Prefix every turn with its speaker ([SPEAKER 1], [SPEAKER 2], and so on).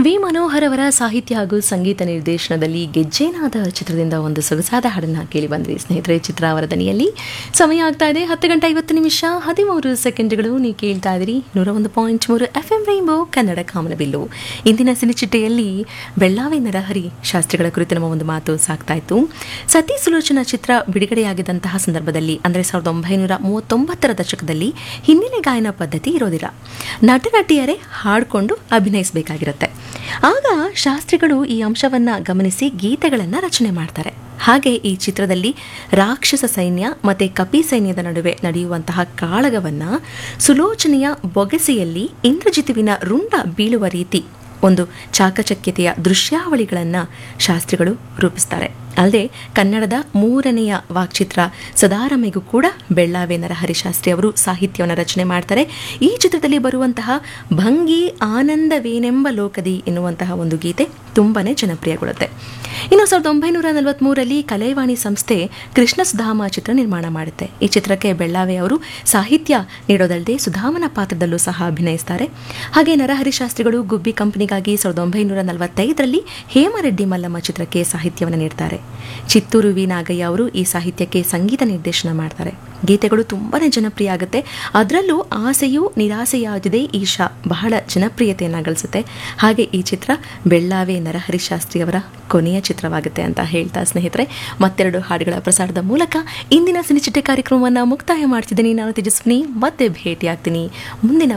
[SPEAKER 1] V Manohar ಅವರ ಸಾಹಿತ್ಯ ಹಾಗೂ ಸಂಗೀತ ನಿರ್ದೇಶನದಲ್ಲಿ ಗೆಜ್ಜೆನಾದ ಚಿತ್ರದಿಂದ ಒಂದು ಸೊಗಸಾದ ಹಾಡನ್ನ ಕೇಳಿ ಬಂದ್ವಿ ಸ್ನೇಹಿತರೆ ಚಿತ್ರ ಅವರ ದನಿಯಲ್ಲಿ ಸಮಯ ಆಗ್ತಾ ಇದೆ ಹತ್ತು ಗಂಟೆ ಐವತ್ತು ನಿಮಿಷ ಹದಿಮೂರು ಸೆಕೆಂಡ್ಗಳು ನೀವು ಕೇಳ್ತಾ ಇದ್ದೀರಿ ನೂರ ಒಂದು ಪಾಯಿಂಟ್ ಮೂರು ಎಫ್ ಎಂ ರೈಂಬೋ ಕನ್ನಡ ಕಾಮನಬಿಲ್ಲು ಇಂದಿನ ಸಿನಿಚಿಟ್ಟೆಯಲ್ಲಿ ಬೆಳ್ಳಾವಿ ನರಹರಿ ಶಾಸ್ತ್ರಿಗಳ ಕುರಿತು ನಮ್ಮ ಒಂದು ಮಾತು ಸಾಕ್ತಾ ಇತ್ತು ಸತಿ ಸುಲೋಚನಾ ಚಿತ್ರ ಬಿಡುಗಡೆಯಾಗಿದ್ದಂತಹ ಸಂದರ್ಭದಲ್ಲಿ ಅಂದರೆ ಸಾವಿರದ ಒಂಬೈನೂರ ಮೂವತ್ತೊಂಬತ್ತರ ದಶಕದಲ್ಲಿ ಹಿನ್ನೆಲೆ ಗಾಯನ ಪದ್ಧತಿ ಇರೋದಿಲ್ಲ ನಟ ನಟಿಯರೇ ಹಾಡಿಕೊಂಡು ಅಭಿನಯಿಸಬೇಕಾಗಿರುತ್ತೆ ಆಗ ಶಾಸ್ತ್ರಿಗಳು ಈ ಅಂಶವನ್ನ ಗಮನಿಸಿ ಗೀತೆಗಳನ್ನು ರಚನೆ ಮಾಡ್ತಾರೆ ಹಾಗೆ ಈ ಚಿತ್ರದಲ್ಲಿ ರಾಕ್ಷಸ ಸೈನ್ಯ ಮತ್ತೆ ಕಪಿ ಸೈನ್ಯದ ನಡುವೆ ನಡೆಯುವಂತಹ ಕಾಳಗವನ್ನ ಸುಲೋಚನೆಯ ಬೊಗೆಸೆಯಲ್ಲಿ ಇಂದ್ರಜಿತುವಿನ ರುಂಡ ಬೀಳುವ ರೀತಿ ಒಂದು ಚಾಕಚಕ್ಯತೆಯ ದೃಶ್ಯಾವಳಿಗಳನ್ನು ಶಾಸ್ತ್ರಿಗಳು ರೂಪಿಸ್ತಾರೆ ಅಲ್ಲದೆ ಕನ್ನಡದ ಮೂರನೆಯ ವಾಕ್ಚಿತ್ರ ಸದಾರಮೆಗೂ ಕೂಡ ಬೆಳ್ಳಾವೆ ನರಹರಿ ಶಾಸ್ತ್ರಿ ಅವರು ಸಾಹಿತ್ಯವನ್ನು ರಚನೆ ಮಾಡ್ತಾರೆ ಈ ಚಿತ್ರದಲ್ಲಿ ಬರುವಂತಹ ಭಂಗಿ ಆನಂದವೇನೆಂಬ ಲೋಕದಿ ಎನ್ನುವಂತಹ ಒಂದು ಗೀತೆ ತುಂಬಾನೇ ಜನಪ್ರಿಯಗೊಳ್ಳುತ್ತೆ ಇನ್ನು ಸಾವಿರದ ಒಂಬೈನೂರ ನಲವತ್ಮೂರರಲ್ಲಿ ಕಲೈವಾಣಿ ಸಂಸ್ಥೆ ಕೃಷ್ಣ ಸುಧಾಮ ಚಿತ್ರ ನಿರ್ಮಾಣ ಮಾಡುತ್ತೆ ಈ ಚಿತ್ರಕ್ಕೆ ಬೆಳ್ಳಾವೆ ಅವರು ಸಾಹಿತ್ಯ ನೀಡೋದಲ್ಲದೆ ಸುಧಾಮನ ಪಾತ್ರದಲ್ಲೂ ಸಹ ಅಭಿನಯಿಸ್ತಾರೆ ಹಾಗೆ ನರಹರಿ ಶಾಸ್ತ್ರಿಗಳು ಗುಬ್ಬಿ ಕಂಪನಿಗಾಗಿ ಸಾವಿರದ ಒಂಬೈನೂರ ನಲವತ್ತೈದರಲ್ಲಿ ಹೇಮರೆಡ್ಡಿ ಮಲ್ಲಮ್ಮ ಚಿತ್ರಕ್ಕೆ ಸಾಹಿತ್ಯವನ್ನು ನೀಡ್ತಾರೆ ಚಿತ್ತೂರು ವಿ ನಾಗಯ್ಯ ಅವರು ಈ ಸಾಹಿತ್ಯಕ್ಕೆ ಸಂಗೀತ ನಿರ್ದೇಶನ ಮಾಡ್ತಾರೆ ಗೀತೆಗಳು ತುಂಬಾನೇ ಜನಪ್ರಿಯ ಆಗುತ್ತೆ ಅದರಲ್ಲೂ ಆಸೆಯೂ ನಿರಾಸೆಯಾಗಿದೆ ಈಶಾ ಬಹಳ ಜನಪ್ರಿಯತೆಯನ್ನು ಗಳಿಸುತ್ತೆ ಹಾಗೆ ಈ ಚಿತ್ರ ಬೆಳ್ಳಾವೆ ನರಹರಿ ಶಾಸ್ತ್ರಿ ಅವರ ಕೊನೆಯ ಚಿತ್ರವಾಗುತ್ತೆ ಅಂತ ಹೇಳ್ತಾ ಸ್ನೇಹಿತರೆ ಮತ್ತೆರಡು ಹಾಡುಗಳ ಪ್ರಸಾರದ ಮೂಲಕ ಇಂದಿನ ಸಿನಿಚಿಟ್ಟೆ ಕಾರ್ಯಕ್ರಮವನ್ನು ಮುಕ್ತಾಯ ಮಾಡ್ತಿದ್ದೀನಿ ನಾನು ತೇಜಸ್ವಿನಿ ಮತ್ತೆ ಭೇಟಿಯಾಗ್ತೀನಿ ಮುಂದಿನ